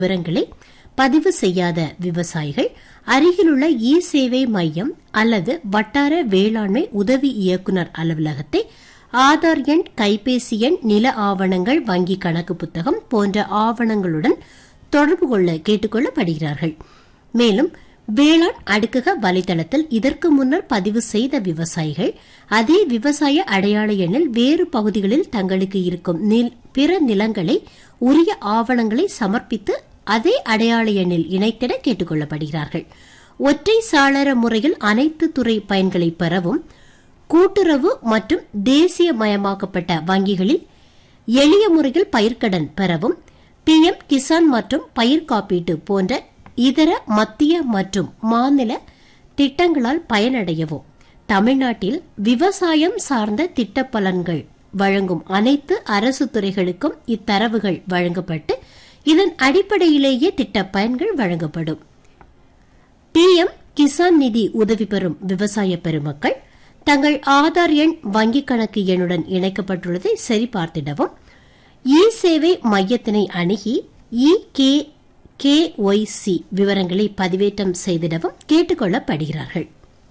விவரங்களை பதிவு செய்யாத விவசாயிகள் அருகிலுள்ள இ சேவை மையம் அல்லது வட்டார வேளாண்மை உதவி இயக்குநர் அலுவலகத்தை ஆதார் எண் கைபேசி எண் நில ஆவணங்கள் வங்கி கணக்கு புத்தகம் போன்ற ஆவணங்களுடன் தொடர்பு கொள்ள கேட்டுக் கொள்ளப்படுகிறார்கள் மேலும் வேளாண் அடுக்கக வலைதளத்தில் இதற்கு முன்னர் பதிவு செய்த விவசாயிகள் அதே விவசாய அடையாள எண்ணில் வேறு பகுதிகளில் தங்களுக்கு இருக்கும் நில்- பிற நிலங்களை உரிய ஆவணங்களை சமர்ப்பித்து அதே அடையாள எண்ணில் இணைத்திட கேட்டுக் கொள்ளப்படுகிறார்கள் ஒற்றை சாளர முறையில் அனைத்து துறை பயன்களை பெறவும் கூட்டுறவு மற்றும் தேசியமயமாக்கப்பட்ட வங்கிகளில் எளிய முறையில் பயிர்க்கடன் பெறவும் பிஎம் கிசான் மற்றும் பயிர் காப்பீட்டு போன்ற இதர மத்திய மற்றும் மாநில திட்டங்களால் பயனடையவும் தமிழ்நாட்டில் விவசாயம் சார்ந்த திட்ட பலன்கள் வழங்கும் அனைத்து அரசு துறைகளுக்கும் இத்தரவுகள் வழங்கப்பட்டு இதன் அடிப்படையிலேயே திட்ட பயன்கள் வழங்கப்படும் பிஎம் கிசான் நிதி உதவி பெறும் விவசாய பெருமக்கள் தங்கள் ஆதார் எண் வங்கிக் கணக்கு எண்ணுடன் இணைக்கப்பட்டுள்ளதை சரிபார்த்திடவும் இ சேவை மையத்தினை அணுகி இ கே கேஒய்சி விவரங்களை பதிவேற்றம் செய்திடவும் கேட்டுக் கொள்ளப்படுகிறார்கள்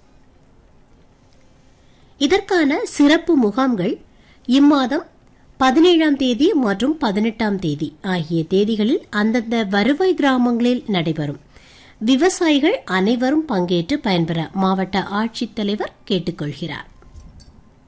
இதற்கான சிறப்பு முகாம்கள் இம்மாதம் பதினேழாம் தேதி மற்றும் பதினெட்டாம் தேதி ஆகிய தேதிகளில் அந்தந்த வருவாய் கிராமங்களில் நடைபெறும் விவசாயிகள் அனைவரும் பங்கேற்று பயன்பெற மாவட்ட ஆட்சித்தலைவர் கேட்டுக்கொள்கிறார்